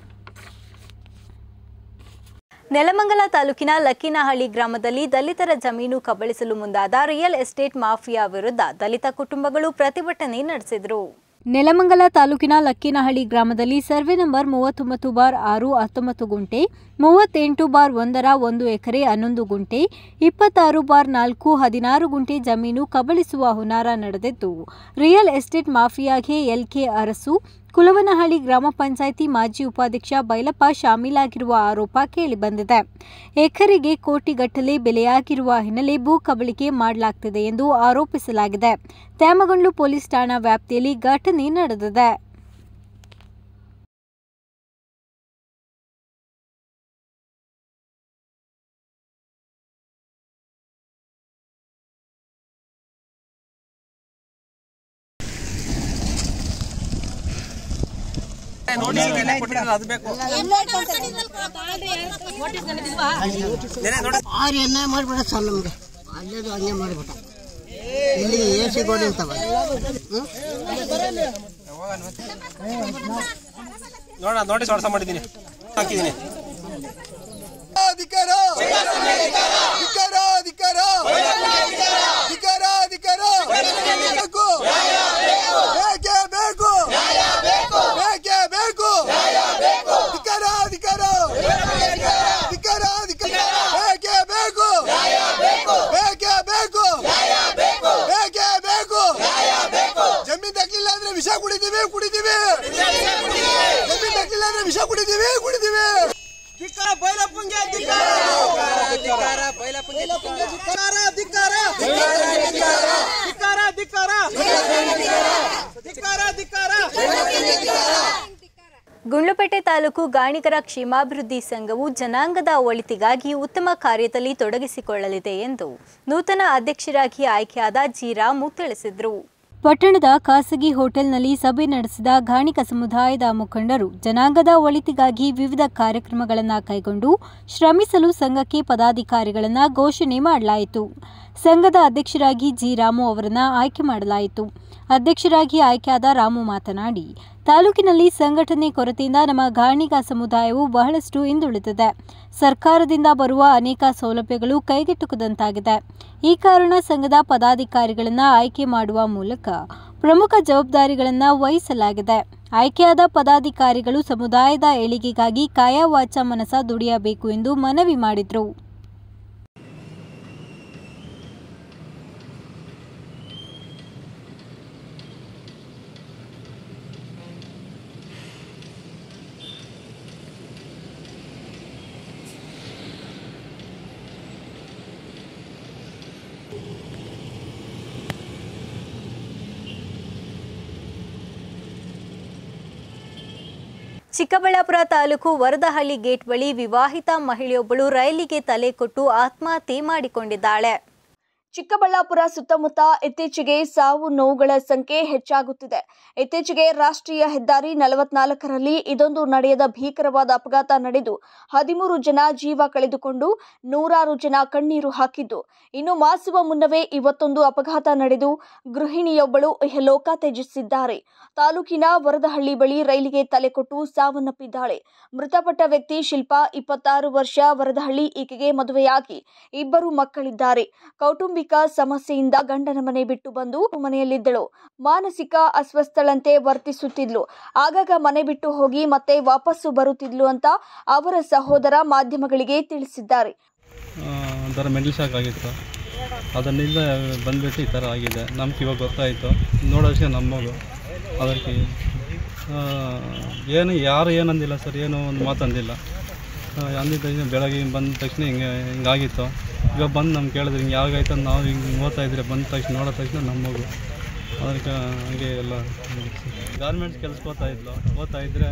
ನೆಲಮಂಗಲ ತಾಲೂಕಿನ ಲಕ್ಕಿನಹಳ್ಳಿ ಗ್ರಾಮದಲ್ಲಿ ದಲಿತರ ಜಮೀನು ಕಬಳಿಸಲು ಮುಂದಾದ ರಿಯಲ್ ಎಸ್ಟೇಟ್ ಮಾಫಿಯಾ ವಿರುದ್ಧ ದಲಿತ ಕುಟುಂಬಗಳು ಪ್ರತಿಭಟನೆ ನಡೆಸಿದರು ನೆಲಮಂಗಲ ತಾಲೂಕಿನ ಲಕ್ಕಿನಹಳ್ಳಿ ಗ್ರಾಮದಲ್ಲಿ ಸರ್ವೆ ನಂಬರ್ ಮೂವತ್ತೊಂಬತ್ತು ಬಾರ್ ಆರು ಹತ್ತೊಂಬತ್ತು ಗುಂಟೆ ಮೂವತ್ತೆಂಟು ಬಾರ್ ಒಂದರ ಒಂದು ಎಕರೆ ಹನ್ನೊಂದು ಗುಂಟೆ ಇಪ್ಪತ್ತಾರು ಬಾರ್ ನಾಲ್ಕು ಹದಿನಾರು ಗುಂಟೆ ಜಮೀನು ಕಬಳಿಸುವ ಹುನ್ನಾರ ನಡೆದಿದ್ದು ರಿಯಲ್ ಎಸ್ಟೇಟ್ ಮಾಫಿಯಾಗೆ ಎಲ್ಕೆ ಅರಸು ಕುಲವನಹಳ್ಳಿ ಗ್ರಾಮ ಪಂಚಾಯಿತಿ ಮಾಜಿ ಉಪಾಧ್ಯಕ್ಷ ಬೈಲಪ್ಪ ಶಾಮೀಲಾಗಿರುವ ಆರೋಪ ಕೇಳಿಬಂದಿದೆ ಎಕರೆಗೆ ಕೋಟಿಗಟ್ಟಲೆ ಬೆಲೆಯಾಗಿರುವ ಹಿನ್ನೆಲೆ ಭೂ ಕಬಳಿಕೆ ಮಾಡಲಾಗ್ತಿದೆ ಎಂದು ಆರೋಪಿಸಲಾಗಿದೆ ತ್ಯಾಮಗಂಡ್ಲು ಪೊಲೀಸ್ ಠಾಣಾ ವ್ಯಾಪ್ತಿಯಲ್ಲಿ ಘಟನೆ ನಡೆದಿದೆ ಆರು ಎಣ್ಣೆ ಮಾಡಿಬಿಡ ಸರ್ ನಮಗೆ ಅಲ್ಲೇದು ಹಂಗೆ ಮಾಡಿಬಿಟ್ಟ ಇಲ್ಲಿ ಎ ಸಿ ಗೋಡಿ ಇರ್ತಾವ ನೋಡ ನೋಟಿಸ್ ಹೊಡ್ಸ ಮಾಡಿದ್ದೀನಿ ಹಾಕಿದ್ದೀನಿ ಅಧಿಕಾರ ಅಧಿಕಾರ ಅಧಿಕಾರ ಅಧಿಕಾರ ಅಧಿಕಾರ ಬೇಕು ಬೇಕೇ ಬೇಕು ಬೇಕೇ ಬೇಕು ಅಧಿಕಾರ ಅಧಿಕಾರ ಅಧಿಕಾರ ಅಧಿಕಾರ ಬೇಕೇ ಬೇಕು ಬೇಕೇ ಬೇಕು ಬೇಕೇ ಬೇಕು ಜಮೀನ್ ತಗ್ಲಿಲ್ಲ ಅಂದ್ರೆ ವಿಷ ಕುಡಿತೀವಿ ಕುಡಿತೀವಿ ಜಮೀನ್ ತಗ್ಲಿಲ್ಲ ಅಂದ್ರೆ ವಿಷ ಕುಡಿತೀವಿ ಕುಡಿತೀವಿ ಧಿಕ್ಕಾರ ಬೈಲಪ್ಪಂಗೆ ಧಿಕ್ಕಾರ ಧಿಕ್ಕಾರ ಬೈಲಪ್ಪಂಗೆ ಧಿಕ್ಕಾರ ಧಿಕ್ಕಾರ ಧಿಕ್ಕಾರ ಧಿಕ್ಕಾರ ಧಿಕ್ಕಾರ ಧಿಕ್ಕಾರ ಗುಂಡ್ಲುಪೇಟೆ ತಾಲೂಕು ಗಾಣಿಗರ ಕ್ಷೇಮಾಭಿವೃದ್ಧಿ ಸಂಘವು ಜನಾಂಗದ ಒಳಿತಿಗಾಗಿ ಉತ್ತಮ ಕಾರ್ಯದಲ್ಲಿ ತೊಡಗಿಸಿಕೊಳ್ಳಲಿದೆ ಎಂದು ನೂತನ ಅಧ್ಯಕ್ಷರಾಗಿ ಆಯ್ಕೆಯಾದ ಜಿ ರಾಮು ತಿಳಿಸಿದರು ಪಟ್ಟಣದ ಖಾಸಗಿ ಹೋಟೆಲ್ನಲ್ಲಿ ಸಭೆ ನಡೆಸಿದ ಗಾಣಿಕ ಸಮುದಾಯದ ಮುಖಂಡರು ಜನಾಂಗದ ಒಳಿತಿಗಾಗಿ ವಿವಿಧ ಕಾರ್ಯಕ್ರಮಗಳನ್ನು ಕೈಗೊಂಡು ಶ್ರಮಿಸಲು ಸಂಘಕ್ಕೆ ಪದಾಧಿಕಾರಿಗಳನ್ನು ಘೋಷಣೆ ಮಾಡಲಾಯಿತು ಸಂಘದ ಅಧ್ಯಕ್ಷರಾಗಿ ಜಿ ರಾಮು ಅವರನ್ನು ಆಯ್ಕೆ ಮಾಡಲಾಯಿತು ಅಧ್ಯಕ್ಷರಾಗಿ ಆಯ್ಕೆಯಾದ ರಾಮು ಮಾತನಾಡಿ ತಾಲೂಕಿನಲ್ಲಿ ಸಂಘಟನೆ ಕೊರತೆಯಿಂದ ನಮ್ಮ ಗಾಣಿಗ ಸಮುದಾಯವು ಬಹಳಷ್ಟು ಹಿಂದುಳಿದಿದೆ ಸರ್ಕಾರದಿಂದ ಬರುವ ಅನೇಕ ಸೌಲಭ್ಯಗಳು ಕೈಗೆಟುಕದಂತಾಗಿದೆ ಈ ಕಾರಣ ಸಂಘದ ಪದಾಧಿಕಾರಿಗಳನ್ನು ಆಯ್ಕೆ ಮಾಡುವ ಮೂಲಕ ಪ್ರಮುಖ ಜವಾಬ್ದಾರಿಗಳನ್ನು ವಹಿಸಲಾಗಿದೆ ಆಯ್ಕೆಯಾದ ಪದಾಧಿಕಾರಿಗಳು ಸಮುದಾಯದ ಏಳಿಗೆಗಾಗಿ ಕಾಯವಾಚ ಮನಸ ದುಡಿಯಬೇಕು ಎಂದು ಮನವಿ ಮಾಡಿದರು ಚಿಕ್ಕಬಳ್ಳಾಪುರ ತಾಲೂಕು ವರದಹಳ್ಳಿ ಗೇಟ್ ಬಳಿ ವಿವಾಹಿತ ಮಹಿಳೆಯೊಬ್ಬಳು ರೈಲಿಗೆ ತಲೆ ಕೊಟ್ಟು ಆತ್ಮಹತ್ಯೆ ಮಾಡಿಕೊಂಡಿದ್ದಾಳೆ ಚಿಕ್ಕಬಳ್ಳಾಪುರ ಸುತ್ತಮುತ್ತ ಇತ್ತೀಚೆಗೆ ಸಾವು ನೋವುಗಳ ಸಂಖ್ಯೆ ಹೆಚ್ಚಾಗುತ್ತಿದೆ ಇತ್ತೀಚೆಗೆ ರಾಷ್ಟ್ರೀಯ ಹೆದ್ದಾರಿ ನಲವತ್ನಾಲ್ಕರಲ್ಲಿ ಇದೊಂದು ನಡೆಯದ ಭೀಕರವಾದ ಅಪಘಾತ ನಡೆದು ಹದಿಮೂರು ಜನ ಜೀವ ಕಳೆದುಕೊಂಡು ನೂರಾರು ಜನ ಕಣ್ಣೀರು ಹಾಕಿದ್ದು ಇನ್ನು ಮಾಸುವ ಮುನ್ನವೇ ಇವತ್ತೊಂದು ಅಪಘಾತ ನಡೆದು ಗೃಹಿಣಿಯೊಬ್ಬಳು ಇಹಲೋಕ ತ್ಯಜಿಸಿದ್ದಾರೆ ತಾಲೂಕಿನ ವರದಹಳ್ಳಿ ಬಳಿ ರೈಲಿಗೆ ತಲೆಕೊಟ್ಟು ಸಾವನ್ನಪ್ಪಿದ್ದಾಳೆ ಮೃತಪಟ್ಟ ವ್ಯಕ್ತಿ ಶಿಲ್ಪಾ ಇಪ್ಪತ್ತಾರು ವರ್ಷ ವರದಹಳ್ಳಿ ಈಕೆಗೆ ಮದುವೆಯಾಗಿ ಇಬ್ಬರು ಮಕ್ಕಳಿದ್ದಾರೆ ಕೌಟುಂಬಿಕ ಸಮಸ್ಯೆಯಿಂದ ಗಂಡನ ಮನೆ ಬಿಟ್ಟು ಬಂದು ಮನೆಯಲ್ಲಿದ್ದಳು ಮಾನಸಿಕ ಅಸ್ವಸ್ಥಳಂತೆ ವರ್ತಿಸುತ್ತಿದ್ಲು ಆಗಾಗ ಮನೆ ಬಿಟ್ಟು ಹೋಗಿ ಮತ್ತೆ ವಾಪಸ್ಸು ಬರುತ್ತಿದ್ಲು ಅಂತ ಅವರ ಸಹೋದರ ಮಾಧ್ಯಮಗಳಿಗೆ ತಿಳಿಸಿದ್ದಾರೆ ಒಂಥರ ಮೆಂಟಲ್ ಶಾಕ್ ಆಗಿತ್ತು ಅದನ್ನಿಂದ ಬಂದ್ಬಿಟ್ಟು ಈ ಥರ ಆಗಿದೆ ನಮ್ಗೆ ಇವಾಗ ಗೊತ್ತಾಯಿತು ನೋಡೋಷ್ಟೇ ನಮ್ಮ ಮಗು ಅದಕ್ಕೆ ಆ, ಏನು ಯಾರು ಏನಂದಿಲ್ಲ ಸರ್ ಏನೋ ಒಂದು ಮಾತಂದಿಲ್ಲ ಆ, ಅಂದಿದ್ದ ತಕ್ಷಣ ಬೆಳಗ್ಗೆ ಬಂದ ತಕ್ಷಣ ಹಿಂಗೆ ಹಿಂಗಾಗಿತ್ತು ಈಗ ಬಂದು ನಮ್ಗೆ ಕೇಳಿದ್ರೆ ಹಿಂಗೆ ಯಾವಾಗಾಯ್ತು ಅಂತ ನಾವು ಹಿಂಗೆ ಓದ್ತಾ ಇದ್ರೆ ಬಂದ ತಕ್ಷಣ ನೋಡೋ ತಕ್ಷಣ ನಮ್ಮ ಮಗು ಅದಕ್ಕೆ ಹಂಗೆ ಎಲ್ಲ ಗಾರ್ಮೆಂಟ್ಸ್ ಕೆಲ್ಸಕ್ಕೆ ಓದ್ತಾ ಇದ್ಲು ಓದ್ತಾ ಇದ್ದರೆ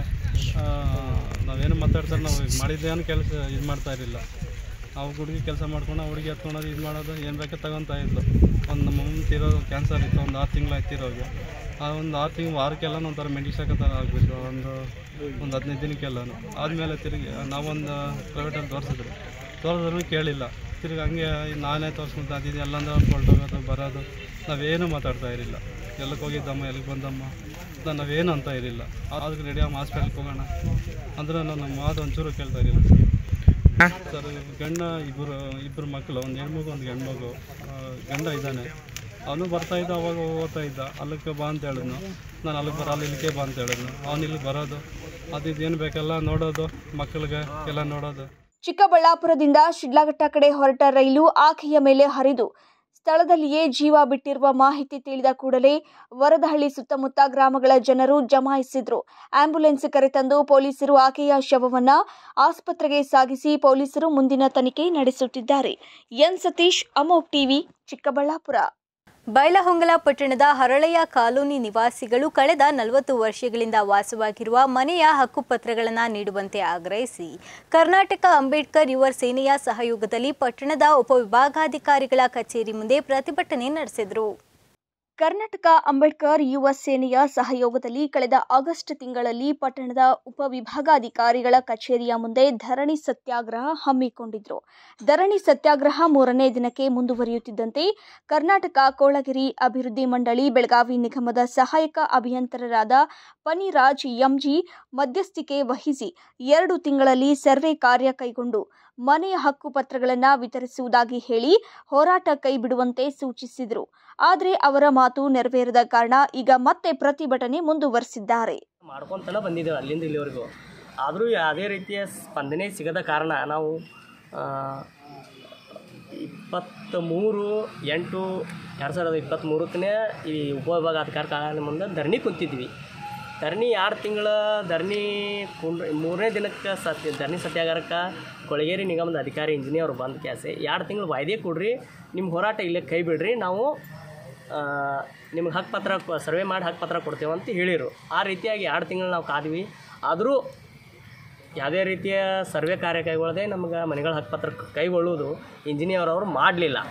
ನಾವೇನು ಮಾತಾಡ್ತಾರೆ ನಾವು ಮಾಡಿದ್ದೇನು ಕೆಲಸ ಇದು ಮಾಡ್ತಾ ಇರಲಿಲ್ಲ ಆ ಹುಡುಗಿ ಕೆಲಸ ಮಾಡ್ಕೊಂಡು ಆ ಹುಡುಗಿ ಎತ್ಕೊಳೋದು ಇದು ಮಾಡೋದು ಏನು ಬೇಕೋ ತಗೊತಾ ಇದ್ಲು ಒಂದು ನಮ್ಮ ಅಮ್ಮನ ತಿರೋದು ಕ್ಯಾನ್ಸರ್ ಇತ್ತು ಒಂದು ಆರು ತಿಂಗಳಾಯ್ತು ತಿರೋಗೆ ಆ ಒಂದು ಆರು ತಿಂಗಳು ವಾರಕ್ಕೆಲ್ಲ ಒಂಥರ ಮೆಡಿಸನ್ ಥರ ಆಗಿಬಿಟ್ಟು ಒಂದು ಒಂದು ಹದಿನೈದು ದಿನಕ್ಕೆಲ್ಲನು ಆದಮೇಲೆ ತಿರುಗಿ ನಾವೊಂದು ಪ್ರೈವೇಟಲ್ಲಿ ತೋರಿಸಿದ್ರು ತೋರಿಸಿದ್ರು ಕೇಳಿಲ್ಲ ತಿರುಗಿ ಹಂಗೆ ನಾನೇ ತೋರಿಸ್ಕೊಂತ ಅದಿದ್ದು ಎಲ್ಲಂದ್ರೆ ಹೊರಟೋಗೋದು ಬರೋದು ನಾವೇನು ಮಾತಾಡ್ತಾ ಇರಲಿಲ್ಲ ಎಲ್ಲಕ್ಕೆ ಹೋಗಿದ್ದಮ್ಮ ಎಲ್ಲಿಗೆ ಬಂದಮ್ಮ ಅಂತ ನಾವೇನು ಅಂತ ಇರಲಿಲ್ಲ ಅದಕ್ಕೆ ರೆಡಿ ಆಗಿ ಹಾಸ್ಪಿಟ್ಲ್ಗೆ ಹೋಗೋಣ ಅಂದ್ರೆ ನಮ್ಮ ಮಾತು ಒಂಚೂರು ಕೇಳ್ತಾ ಇರಲಿಲ್ಲ ಸರ್ ಗಂಡ ಇಬ್ಬರು ಇಬ್ಬರು ಮಕ್ಕಳು ಒಂದು ಹೆಣ್ಮಗು ಒಂದು ಗಂಡ್ಮಗು ಆ, ಗಂಡ ಇದ್ದಾನೆ ಅವನು ಬರ್ತಾ ಇದ್ದ ಅವಾಗ ಓದ್ತಾ ಇದ್ದ ಅಲ್ಲಿಗೆ ಬಾ ಅಂತ ಹೇಳಿದ್ನು ನಾನು ಅಲ್ಲಿಗೆ ಬರಲ್ಲ ಇಲ್ಲಿಗೆ ಬಾ ಅಂತ ಹೇಳಿದ್ನು ಅವ್ನು ಇಲ್ಲಿಗೆ ಬರೋದು ಅದು ಏನು ಬೇಕೆಲ್ಲ ನೋಡೋದು ಮಕ್ಕಳಿಗೆ ಎಲ್ಲ ನೋಡೋದು ಚಿಕ್ಕಬಳ್ಳಾಪುರದಿಂದ ಶಿಡ್ಲಘಟ್ಟ ಕಡೆ ಹೊರಟ ರೈಲು ಆಕೆಯ ಮೇಲೆ ಹರಿದು ಸ್ಥಳದಲ್ಲಿಯೇ ಜೀವ ಬಿಟ್ಟಿರುವ ಮಾಹಿತಿ ತಿಳಿದ ಕೂಡಲೇ ವರದಹಳ್ಳಿ ಸುತ್ತಮುತ್ತ ಗ್ರಾಮಗಳ ಜನರು ಜಮಾಯಿಸಿದ್ರು ಆಂಬ್ಯುಲೆನ್ಸ್ ಕರೆತಂದು ಪೊಲೀಸರು ಆಕೆಯ ಶವವನ್ನ ಆಸ್ಪತ್ರೆಗೆ ಸಾಗಿಸಿ ಪೊಲೀಸರು ಮುಂದಿನ ತನಿಖೆ ನಡೆಸುತ್ತಿದ್ದಾರೆ ಎನ್ ಸತೀಶ್ ಅಮೋಕ್ ಟಿವಿ ಚಿಕ್ಕಬಳ್ಳಾಪುರ ಬೈಲಹೊಂಗಲ ಪಟ್ಟಣದ ಹರಳೆಯ ಕಾಲೋನಿ ನಿವಾಸಿಗಳು ಕಳೆದ ನಲವತ್ತು ವರ್ಷಗಳಿಂದ ವಾಸವಾಗಿರುವ ಮನೆಯ ಹಕ್ಕುಪತ್ರಗಳನ್ನು ನೀಡುವಂತೆ ಆಗ್ರಹಿಸಿ ಕರ್ನಾಟಕ ಅಂಬೇಡ್ಕರ್ ಯುವ ಸೇನೆಯ ಸಹಯೋಗದಲ್ಲಿ ಪಟ್ಟಣದ ಉಪವಿಭಾಗಾಧಿಕಾರಿಗಳ ಕಚೇರಿ ಮುಂದೆ ಪ್ರತಿಭಟನೆ ನಡೆಸಿದರು ಕರ್ನಾಟಕ ಅಂಬೇಡ್ಕರ್ ಯುವ ಸೇನೆಯ ಸಹಯೋಗದಲ್ಲಿ ಕಳೆದ ಆಗಸ್ಟ್ ತಿಂಗಳಲ್ಲಿ ಪಟ್ಟಣದ ಉಪವಿಭಾಗಾಧಿಕಾರಿಗಳ ಕಚೇರಿಯ ಮುಂದೆ ಧರಣಿ ಸತ್ಯಾಗ್ರಹ ಹಮ್ಮಿಕೊಂಡಿದ್ರು ಧರಣಿ ಸತ್ಯಾಗ್ರಹ ಮೂರನೇ ದಿನಕ್ಕೆ ಮುಂದುವರಿಯುತ್ತಿದ್ದಂತೆ ಕರ್ನಾಟಕ ಕೋಳಗಿರಿ ಅಭಿವೃದ್ಧಿ ಮಂಡಳಿ ಬೆಳಗಾವಿ ನಿಗಮದ ಸಹಾಯಕ ಅಭಿಯಂತರರಾದ ಪನಿರಾಜ್ ಎಂಜಿ ಮಧ್ಯಸ್ಥಿಕೆ ವಹಿಸಿ ಎರಡು ತಿಂಗಳಲ್ಲಿ ಸರ್ವೆ ಕಾರ್ಯ ಕೈಗೊಂಡು ಮನೆಯ ಹಕ್ಕುಪತ್ರಗಳನ್ನು ವಿತರಿಸುವುದಾಗಿ ಹೇಳಿ ಹೋರಾಟ ಕೈಬಿಡುವಂತೆ ಸೂಚಿಸಿದರು ಆದರೆ ಅವರ ಮಾತು ನೆರವೇರದ ಕಾರಣ ಈಗ ಮತ್ತೆ ಪ್ರತಿಭಟನೆ ಮುಂದುವರೆಸಿದ್ದಾರೆ ಮಾಡ್ಕೊತನ ಬಂದಿದ್ದೇವೆ ಅಲ್ಲಿಂದ ಇಲ್ಲಿವರೆಗೂ ಆದರೂ ಯಾವುದೇ ರೀತಿಯ ಸ್ಪಂದನೆ ಸಿಗದ ಕಾರಣ ನಾವು ಇಪ್ಪತ್ತ್ಮೂರು ಎಂಟು ಎರಡು ಸಾವಿರದ ಇಪ್ಪತ್ತ್ಮೂರಕ್ಕೇ ಈ ಉಪವಿಭಾಗಾಧಿಕಾರ ಕಾಲ ಮುಂದೆ ಧರಣಿ ಕುಂತಿದ್ವಿ ಧರಣಿ ಎರಡು ತಿಂಗಳ ಧರಣಿ ಕುಂಡ್ರ ಮೂರನೇ ದಿನಕ್ಕೆ ಸತ್ಯ ಧರಣಿ ಸತ್ಯಾಗಾರಕ್ಕೆ ಕೊಳಗೇರಿ ನಿಗಮದ ಅಧಿಕಾರಿ ಇಂಜಿನಿಯರ್ ಬಂದ ಕ್ಯಾಸೆ ಎರಡು ತಿಂಗಳು ವಾಯ್ದೆ ಕೊಡ್ರಿ ನಿಮ್ಮ ಹೋರಾಟ ಇಲ್ಲೇ ಕೈ ಬಿಡ್ರಿ ನಾವು ನಿಮ್ಗೆ ಹಕ್ಕುಪತ್ರ ಸರ್ವೆ ಮಾಡಿ ಹಕ್ಕುಪತ್ರ ಕೊಡ್ತೇವೆ ಅಂತ ಹೇಳಿರು ಆ ರೀತಿಯಾಗಿ ಎರಡು ತಿಂಗಳು ನಾವು ಕಾದ್ವಿ ಆದರೂ ಯಾವುದೇ ರೀತಿಯ ಸರ್ವೆ ಕಾರ್ಯ ಕೈಗೊಳ್ಳದೆ ನಮ್ಗೆ ಮನೆಗಳ ಹಕ್ಕುಪತ್ರ ಕೈಗೊಳ್ಳುವುದು ಇಂಜಿನಿಯರ್ ಅವರು ಮಾಡಲಿಲ್ಲ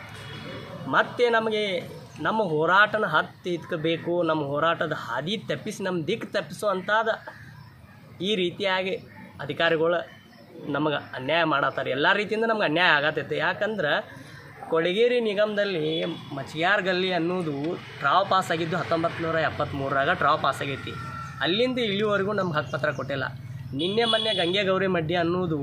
ಮತ್ತೆ ನಮಗೆ ನಮ್ಮ ಹೋರಾಟನ ಹತ್ತಿ ಇತ್ಕೋಬೇಕು ನಮ್ಮ ಹೋರಾಟದ ಹಾದಿ ತಪ್ಪಿಸಿ ನಮ್ಮ ದಿಕ್ಕು ತಪ್ಪಿಸೋ ಅಂತಾದ ಈ ರೀತಿಯಾಗಿ ಅಧಿಕಾರಿಗಳು ನಮಗೆ ಅನ್ಯಾಯ ಮಾಡತ್ತಾರೆ ಎಲ್ಲ ರೀತಿಯಿಂದ ನಮ್ಗೆ ಅನ್ಯಾಯ ಆಗತ್ತೈತೆ ಯಾಕಂದ್ರೆ ಕೊಳಗೇರಿ ನಿಗಮದಲ್ಲಿ ಮಚಿಯಾರ್ ಗಲ್ಲಿ ಅನ್ನೋದು ಟ್ರಾವ್ ಪಾಸ್ ಆಗಿದ್ದು ಹತ್ತೊಂಬತ್ತು ನೂರ ಎಪ್ಪತ್ತ್ಮೂರರಾಗ ಟ್ರಾವ್ ಪಾಸ್ ಆಗೈತಿ ಅಲ್ಲಿಂದ ಇಲ್ಲಿವರೆಗೂ ನಮ್ಗೆ ಹಕ್ಕುಪತ್ರ ಕೊಟ್ಟಿಲ್ಲ ನಿನ್ನೆ ಮೊನ್ನೆ ಗಂಗೆ ಗೌರಿ ಮಡ್ಡಿ ಅನ್ನೋದು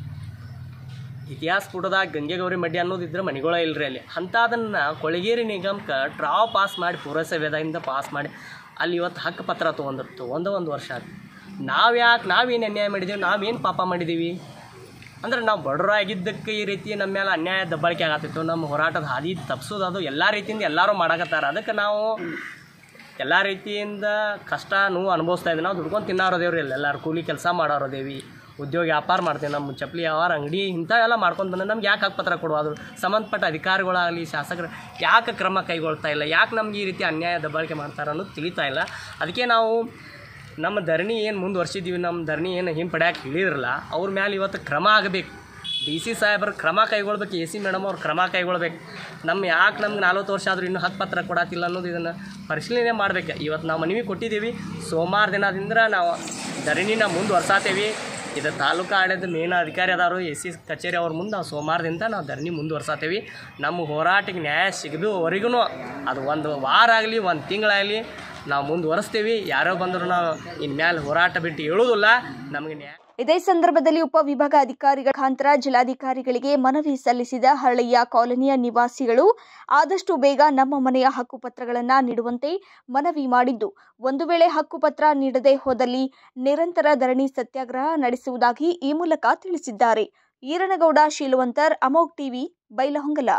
ಇತಿಹಾಸ ಪುಟದಾಗ ಗಂಗೆ ಗೌರಿ ಮಡ್ಡಿ ಅನ್ನೋದು ಇದ್ರೆ ಮನೆಗಳ ಇಲ್ರಿ ಅಲ್ಲಿ ಅಂಥದನ್ನು ಕೊಳಗೇರಿ ನಿಗಮಕ್ಕೆ ಟ್ರಾವ್ ಪಾಸ್ ಮಾಡಿ ಪುರಸಭೆದಾಗಿಂದ ಪಾಸ್ ಮಾಡಿ ಅಲ್ಲಿ ಇವತ್ತು ಹಕ್ಕು ಪತ್ರ ತೊಗೊಂಡ್ರು ತೊಗೊಂಡ ಒಂದು ವರ್ಷ ಆಯ್ತು ನಾವು ಯಾಕೆ ನಾವೇನು ಅನ್ಯಾಯ ಮಾಡಿದ್ದೀವಿ ನಾವೇನು ಪಾಪ ಮಾಡಿದ್ದೀವಿ ಅಂದ್ರೆ ನಾವು ಬಡವರಾಗಿದ್ದಕ್ಕೆ ಈ ರೀತಿ ನಮ್ಮ ಮೇಲೆ ಅನ್ಯಾಯ ದಬ್ಬಾಳಿಕೆ ಆಗತ್ತಿತ್ತು ನಮ್ಮ ಹೋರಾಟದ ಹಾದಿ ತಪ್ಪಿಸೋದು ಅದು ಎಲ್ಲ ರೀತಿಯಿಂದ ಎಲ್ಲರೂ ಮಾಡಕತ್ತಾರ ಅದಕ್ಕೆ ನಾವು ಎಲ್ಲ ರೀತಿಯಿಂದ ಕಷ್ಟ ನೋವು ಅನುಭವಿಸ್ತಾ ಇದ್ದೀವಿ ನಾವು ದುಡ್ಕೊಂಡು ತಿನ್ನೋರದೇವ್ರಿ ಎಲ್ಲರೂ ಕೂಲಿ ಕೆಲಸ ಮಾಡೋರದೇವಿ ಉದ್ಯೋಗ ವ್ಯಾಪಾರ ಮಾಡ್ತೀವಿ ನಮ್ಮ ಚಪ್ಪಲಿ ವ್ಯವಹಾರ ಅಂಗಡಿ ಇಂಥವೆಲ್ಲ ಮಾಡ್ಕೊಂಡು ಬಂದ್ರೆ ನಮ್ಗೆ ಯಾಕೆ ಹಕ್ಕುಪತ್ರ ಕೊಡುವುದು ಸಂಬಂಧಪಟ್ಟ ಅಧಿಕಾರಿಗಳಾಗಲಿ ಶಾಸಕರು ಯಾಕೆ ಕ್ರಮ ಕೈಗೊಳ್ತಾ ಇಲ್ಲ ಯಾಕೆ ನಮ್ಗೆ ಈ ರೀತಿ ಅನ್ಯಾಯ ದಬ್ಬಾಳಿಕೆ ಮಾಡ್ತಾರೆ ಅನ್ನೋದು ತಿಳಿತಾ ಇಲ್ಲ ಅದಕ್ಕೆ ನಾವು ನಮ್ಮ ಧರಣಿ ಏನು ಮುಂದುವರ್ಸಿದ್ದೀವಿ ನಮ್ಮ ಧರಣಿ ಏನು ಹಿಂಪಡ್ಯಾಕೆ ಹೇಳಿದ್ರಲ್ಲ ಅವ್ರ ಮೇಲೆ ಇವತ್ತು ಕ್ರಮ ಆಗಬೇಕು ಡಿ ಸಿ ಸಾಹೇಬ್ರ ಕ್ರಮ ಕೈಗೊಳ್ಬೇಕು ಎ ಸಿ ಮೇಡಮ್ ಅವ್ರು ಕ್ರಮ ಕೈಗೊಳ್ಬೇಕು ನಮ್ಮ ಯಾಕೆ ನಮ್ಗೆ ನಲ್ವತ್ತು ವರ್ಷ ಆದರೂ ಇನ್ನೂ ಹತ್ತು ಪತ್ರ ಕೊಡತ್ತಿಲ್ಲ ಅನ್ನೋದು ಇದನ್ನು ಪರಿಶೀಲನೆ ಮಾಡ್ಬೇಕು ಇವತ್ತು ನಾವು ಮನವಿ ಕೊಟ್ಟಿದ್ದೀವಿ ಸೋಮವಾರ ದಿನದಿಂದ ನಾವು ಧರಣಿನ ಮುಂದುವರ್ಸಾತೇವಿ ಇದು ತಾಲೂಕು ಆಡಳಿತ ಮೇನ್ ಅಧಿಕಾರಿ ಅದಾರು ಎ ಸಿ ಕಚೇರಿ ಅವ್ರ ಮುಂದೆ ನಾವು ಸೋಮವಾರದಿಂದ ನಾವು ಧರಣಿ ಮುಂದುವರ್ಸಾತೇವಿ ನಮ್ಮ ಹೋರಾಟಕ್ಕೆ ನ್ಯಾಯ ಸಿಗದುವರೆಗೂ ಅದು ಒಂದು ವಾರ ಆಗಲಿ ಒಂದು ತಿಂಗಳಾಗಲಿ ನಾವು ಮುಂದುವರಿಸ್ತೀವಿ ಯಾರೋ ಬಂದರೂ ನಾವು ಇನ್ಮೇಲೆ ಹೋರಾಟ ಬಿಟ್ಟು ಹೇಳೋದಿಲ್ಲ ನಮಗೆ ನ್ಯಾಯ ಇದೇ ಸಂದರ್ಭದಲ್ಲಿ ಉಪವಿಭಾಗ ಅಧಿಕಾರಿಗಳ ಮುಖಾಂತರ ಜಿಲ್ಲಾಧಿಕಾರಿಗಳಿಗೆ ಮನವಿ ಸಲ್ಲಿಸಿದ ಹಳ್ಳಿಯ ಕಾಲೋನಿಯ ನಿವಾಸಿಗಳು ಆದಷ್ಟು ಬೇಗ ನಮ್ಮ ಮನೆಯ ಹಕ್ಕುಪತ್ರಗಳನ್ನು ನೀಡುವಂತೆ ಮನವಿ ಮಾಡಿದ್ದು ಒಂದು ವೇಳೆ ಹಕ್ಕುಪತ್ರ ನೀಡದೆ ಹೋದಲ್ಲಿ ನಿರಂತರ ಧರಣಿ ಸತ್ಯಾಗ್ರಹ ನಡೆಸುವುದಾಗಿ ಈ ಮೂಲಕ ತಿಳಿಸಿದ್ದಾರೆ ಈರನಗೌಡ ಶೀಲವಂತರ್ ಅಮೋಗ್ ಟಿವಿ ಬೈಲಹೊಂಗಲ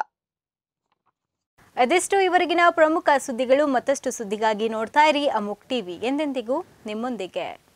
ಅದೆಷ್ಟು ಇವರೆಗಿನ ಪ್ರಮುಖ ಸುದ್ದಿಗಳು ಮತ್ತಷ್ಟು ಸುದ್ದಿಗಾಗಿ ನೋಡ್ತಾ ಇರಿ ಅಮುಕ್ ಟಿವಿ ಎಂದೆಂದಿಗೂ ನಿಮ್ಮೊಂದಿಗೆ